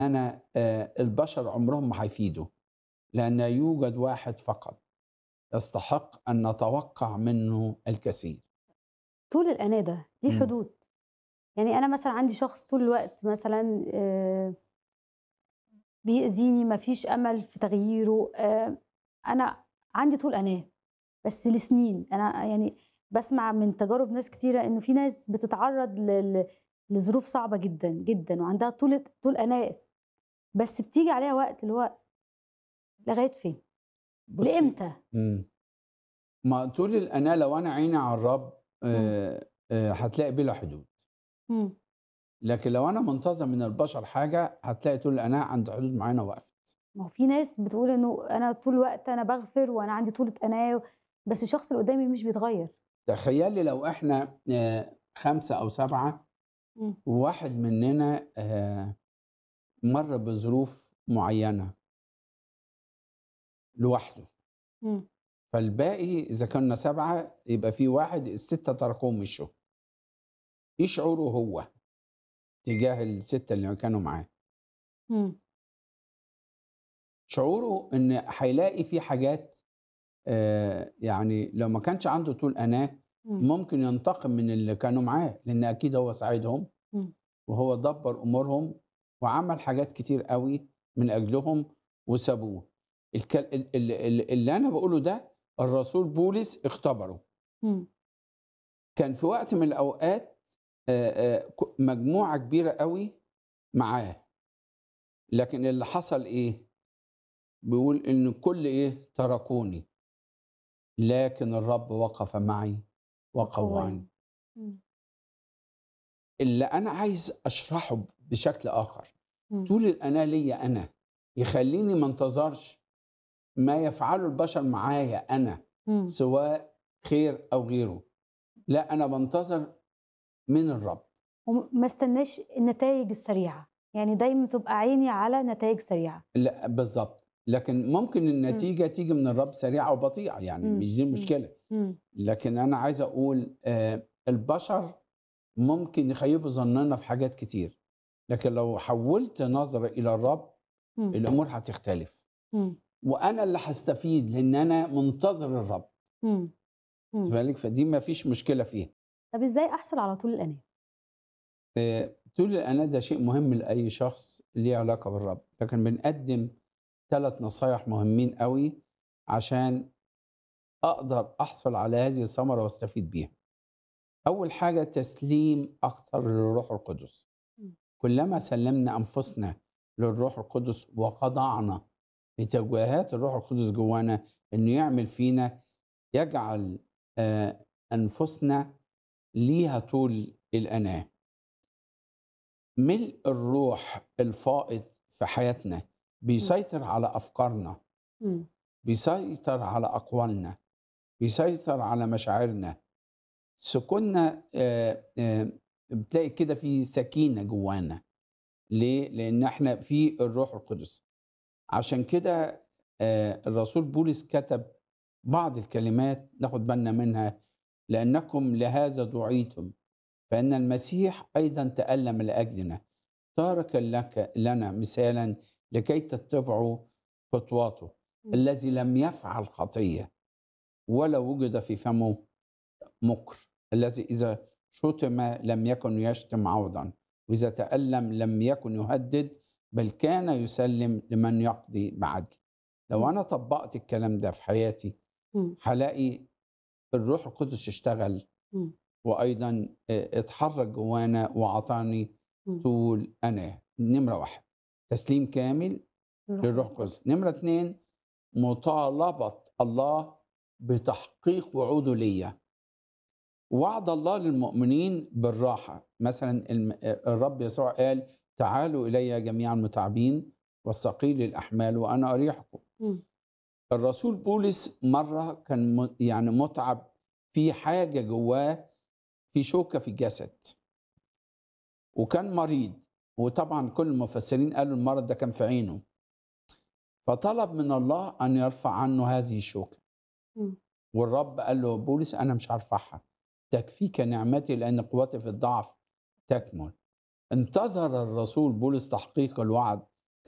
انا آه، البشر عمرهم ما هيفيدوا لان يوجد واحد فقط يستحق ان نتوقع منه الكثير طول الأناة ده ليه مم. حدود يعني أنا مثلا عندي شخص طول الوقت مثلا آه، بيأذيني مفيش أمل في تغييره آه، أنا عندي طول أناة بس لسنين أنا يعني بسمع من تجارب ناس كتيرة إنه في ناس بتتعرض ل- ل- لظروف صعبة جدا جدا وعندها طول طول أناة بس بتيجي عليها وقت اللي هو لغاية فين؟ بصي، لإمتى؟ مم. ما طول الأنا لو أنا عيني على الرب آه، آه، هتلاقي بلا حدود مم. لكن لو أنا منتظر من البشر حاجة هتلاقي طول الأنا عند حدود معينة وقفت ما هو في ناس بتقول انه انا طول الوقت انا بغفر وانا عندي طولة اناة بس الشخص اللي قدامي مش بيتغير تخيلي لو إحنا آه، خمسة أو سبعة مم. وواحد مننا آه، مر بظروف معينة لوحده مم. فالباقي إذا كنا سبعة يبقى في واحد الستة تركوه مشوا إيه شعوره هو تجاه الستة اللي كانوا معاه مم. شعوره ان هيلاقي في حاجات آه، يعني لو ما كانش عنده طول اناه مم. ممكن ينتقم من اللي كانوا معاه لان اكيد هو ساعدهم مم. وهو دبر امورهم وعمل حاجات كتير قوي من اجلهم وسابوه الك- ال- ال- ال- اللي انا بقوله ده الرسول بولس اختبره مم. كان في وقت من الاوقات آه، آه، ك- مجموعه كبيره قوي معاه لكن اللي حصل ايه بيقول ان كل ايه تركوني لكن الرب وقف معي وقواني مم. اللي انا عايز اشرحه بشكل اخر مم. طول الانا ليا انا يخليني ما انتظرش ما يفعله البشر معايا انا مم. سواء خير او غيره لا انا بنتظر من الرب وما استناش النتائج السريعة يعني دايما تبقى عيني على نتائج سريعة لا بالظبط لكن ممكن النتيجه تيجي من الرب سريعه وبطيئه يعني مم. مش دي مم. المشكله مم. لكن انا عايز اقول آه، البشر ممكن يخيبوا ظننا في حاجات كتير لكن لو حولت نظرة الى الرب مم. الامور هتختلف مم. وانا اللي هستفيد لان انا منتظر الرب مم. مم. خد بالك فدي ما فيش مشكله فيها طب ازاي احصل على طول الاناة؟ آه، طول الأناة ده شيء مهم لأي شخص ليه علاقة بالرب لكن بنقدم ثلاث نصايح مهمين قوي عشان أقدر أحصل على هذه الثمرة واستفيد بيها أول حاجة تسليم أكثر للروح القدس مم. كلما سلمنا أنفسنا للروح القدس وخضعنا لتوجيهات الروح القدس جوانا إنه يعمل فينا يجعل آه، أنفسنا ليها طول الأناه ملء الروح الفائض في حياتنا بيسيطر على افكارنا مم. بيسيطر على اقوالنا بيسيطر على مشاعرنا سكوننا آه، آه، بتلاقي كده في سكينه جوانا ليه لان احنا في الروح القدس عشان كده آه، الرسول بولس كتب بعض الكلمات ناخد بالنا منها لانكم لهذا دعيتم فإن المسيح أيضا تألم لأجلنا تاركا لك لنا مثالا لكي تتبعوا خطواته مم. الذي لم يفعل خطية ولا وجد في فمه مكر الذي إذا شتم لم يكن يشتم عوضا وإذا تألم لم يكن يهدد بل كان يسلم لمن يقضي بعدل لو مم. أنا طبقت الكلام ده في حياتي مم. هلاقي الروح القدس اشتغل مم. وايضا آه، اتحرك جوانا وعطاني مم. طول انا نمره واحد تسليم كامل للروح القدس نمره اتنين مطالبه الله بتحقيق وعوده ليا وعد الله للمؤمنين بالراحه مثلا الم- الرب يسوع قال تعالوا الي جميعا المتعبين والثقيل الاحمال وانا اريحكم مم. الرسول بولس مره كان م- يعني متعب في حاجه جواه في شوكه في الجسد وكان مريض وطبعا كل المفسرين قالوا المرض ده كان في عينه فطلب من الله ان يرفع عنه هذه الشوكه مم. والرب قال له بولس انا مش هرفعها تكفيك نعمتي لان قوتي في الضعف تكمل انتظر الرسول بولس تحقيق الوعد